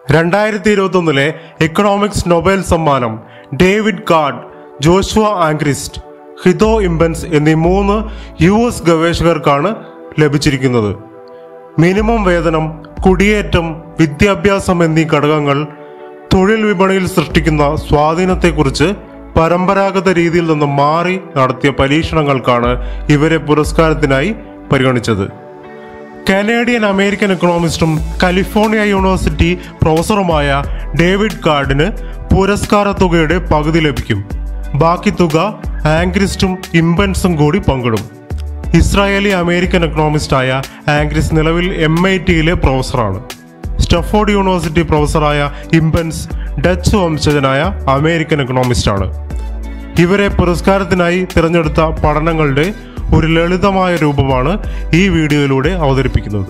രണ്ടായിരത്തി ഇരുപത്തൊന്നിലെ economics Nobel സമ്മാനം David Card Joshua Angrist Guido Imbens എന്നീ മൂന്ന് യു എസ് ഗവേഷകർക്കാണ് ലഭിച്ചിരിക്കുന്നത് മിനിമം വേതനം കുടിയേറ്റം വിദ്യാഭ്യാസം എന്നീ ഘടകങ്ങൾ തൊഴിൽ വിപണിയിൽ സൃഷ്ടിക്കുന്ന സ്വാധീനത്തെക്കുറിച്ച് പരമ്പരാഗത രീതിയിൽ നിന്ന് മാറി നടത്തിയ പരീക്ഷണങ്ങൾക്കാണ് ഇവരെ പുരസ്കാരത്തിനായി പരിഗണിച്ചത് കനേഡിയൻ അമേരിക്കൻ എക്കണോമിസ്റ്റും കാലിഫോർണിയ യൂണിവേഴ്സിറ്റി പ്രൊഫസറുമായ ഡേവിഡ് കാർഡിന് പുരസ്കാര തുകയുടെ പകുതി ലഭിക്കും ബാക്കി തുക ആംഗ്രിസ്റ്റും ഇംബൻസും കൂടി പങ്കിടും ഇസ്രായേലി അമേരിക്കൻ എക്കണോമിസ്റ്റായ ആംഗ്രിസ് നിലവിൽ എം ഐ ടിയിലെ പ്രൊഫസറാണ് സ്റ്റഫോർഡ് യൂണിവേഴ്സിറ്റി പ്രൊഫസറായ ഇംബൻസ് ഡച്ച് വംശജനായ അമേരിക്കൻ എക്കണോമിസ്റ്റാണ് ഇവരെ പുരസ്കാരത്തിനായി തിരഞ്ഞെടുത്ത പഠനങ്ങളുടെ ഒരു ലളിതമായ രൂപമാണ് ഈ വീഡിയോയിലൂടെ അവതരിപ്പിക്കുന്നത്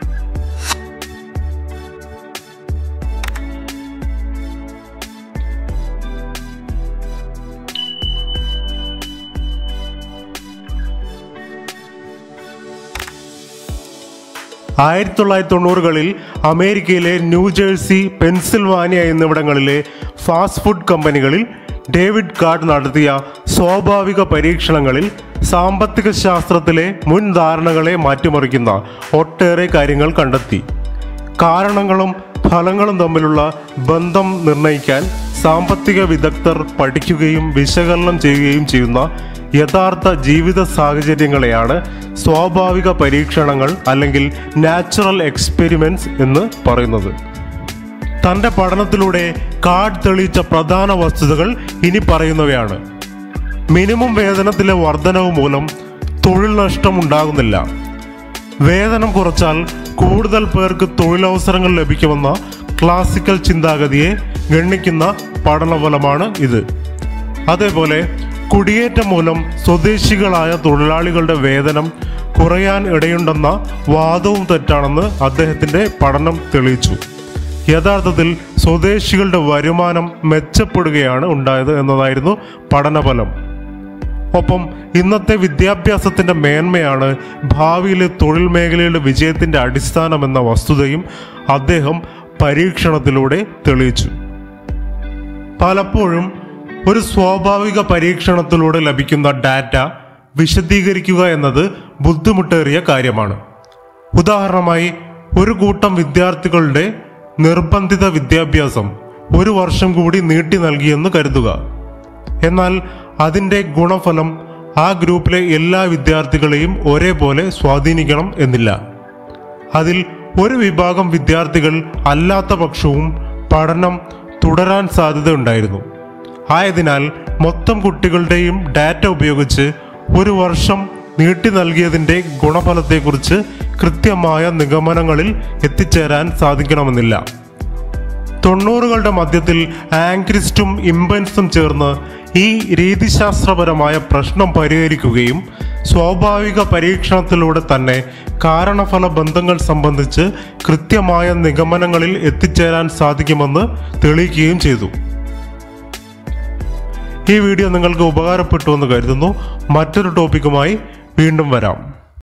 ആയിരത്തി തൊള്ളായിരത്തി തൊണ്ണൂറുകളിൽ അമേരിക്കയിലെ ന്യൂജേഴ്സി പെൻസിൽവാനിയ എന്നിവിടങ്ങളിലെ ഫാസ്റ്റ് ഫുഡ് കമ്പനികളിൽ ഡേവിഡ് കാർഡ് നടത്തിയ സ്വാഭാവിക പരീക്ഷണങ്ങളിൽ സാമ്പത്തിക ശാസ്ത്രത്തിലെ മുൻ ധാരണകളെ മാറ്റിമറിക്കുന്ന ഒട്ടേറെ കാര്യങ്ങൾ കണ്ടെത്തി കാരണങ്ങളും ഫലങ്ങളും തമ്മിലുള്ള ബന്ധം നിർണ്ണയിക്കാൻ സാമ്പത്തിക വിദഗ്ധർ പഠിക്കുകയും വിശകലനം ചെയ്യുകയും ചെയ്യുന്ന യഥാർത്ഥ ജീവിത സാഹചര്യങ്ങളെയാണ് സ്വാഭാവിക പരീക്ഷണങ്ങൾ അല്ലെങ്കിൽ നാച്ചുറൽ എക്സ്പെരിമെന്റ്സ് എന്ന് പറയുന്നത് തന്റെ പഠനത്തിലൂടെ കാർഡ് തെളിയിച്ച പ്രധാന വസ്തുതകൾ ഇനി പറയുന്നവയാണ് മിനിമം വേതനത്തിലെ വർധനവ് മൂലം തൊഴിൽ നഷ്ടം ഉണ്ടാകുന്നില്ല വേതനം കുറച്ചാൽ കൂടുതൽ പേർക്ക് തൊഴിലവസരങ്ങൾ ലഭിക്കുമെന്ന ക്ലാസിക്കൽ ചിന്താഗതിയെ ഗണ്ണിക്കുന്ന പഠനഫലമാണ് ഇത് അതേപോലെ കുടിയേറ്റം മൂലം സ്വദേശികളായ തൊഴിലാളികളുടെ വേതനം കുറയാൻ ഇടയുണ്ടെന്ന വാദവും തെറ്റാണെന്ന് അദ്ദേഹത്തിന്റെ പഠനം തെളിയിച്ചു യഥാർത്ഥത്തിൽ സ്വദേശികളുടെ വരുമാനം മെച്ചപ്പെടുകയാണ് ഉണ്ടായത് എന്നതായിരുന്നു പഠനഫലം ഒപ്പം ഇന്നത്തെ വിദ്യാഭ്യാസത്തിന്റെ മേന്മയാണ് ഭാവിയിലെ തൊഴിൽ മേഖലയുടെ വിജയത്തിന്റെ അടിസ്ഥാനമെന്ന വസ്തുതയും അദ്ദേഹം പരീക്ഷണത്തിലൂടെ തെളിയിച്ചു പലപ്പോഴും ഒരു സ്വാഭാവിക പരീക്ഷണത്തിലൂടെ ലഭിക്കുന്ന ഡാറ്റ വിശദീകരിക്കുക എന്നത് ബുദ്ധിമുട്ടേറിയ കാര്യമാണ് ഉദാഹരണമായി ഒരു കൂട്ടം വിദ്യാർത്ഥികളുടെ നിർബന്ധിത വിദ്യാഭ്യാസം ഒരു വർഷം കൂടി നീട്ടി നൽകിയെന്ന് കരുതുക എന്നാൽ അതിൻ്റെ ഗുണഫലം ആ ഗ്രൂപ്പിലെ എല്ലാ വിദ്യാർത്ഥികളെയും ഒരേപോലെ സ്വാധീനിക്കണം എന്നില്ല അതിൽ ഒരു വിഭാഗം വിദ്യാർത്ഥികൾ അല്ലാത്ത പക്ഷവും പഠനം തുടരാൻ സാധ്യതയുണ്ടായിരുന്നു ആയതിനാൽ മൊത്തം കുട്ടികളുടെയും ഡാറ്റ ഉപയോഗിച്ച് ഒരു വർഷം നീട്ടി നൽകിയതിൻ്റെ ഗുണഫലത്തെക്കുറിച്ച് കൃത്യമായ നിഗമനങ്ങളിൽ എത്തിച്ചേരാൻ സാധിക്കണമെന്നില്ല തൊണ്ണൂറുകളുടെ മധ്യത്തിൽ ആംഗ്രിസ്റ്റും ഇംബൻസും ചേർന്ന് ഈ രീതിശാസ്ത്രപരമായ പ്രശ്നം പരിഹരിക്കുകയും സ്വാഭാവിക പരീക്ഷണത്തിലൂടെ തന്നെ കാരണഫല ബന്ധങ്ങൾ സംബന്ധിച്ച് കൃത്യമായ നിഗമനങ്ങളിൽ എത്തിച്ചേരാൻ സാധിക്കുമെന്ന് തെളിയിക്കുകയും ചെയ്തു ഈ വീഡിയോ നിങ്ങൾക്ക് ഉപകാരപ്പെട്ടു എന്ന് കരുതുന്നു മറ്റൊരു ടോപ്പിക്കുമായി വീണ്ടും വരാം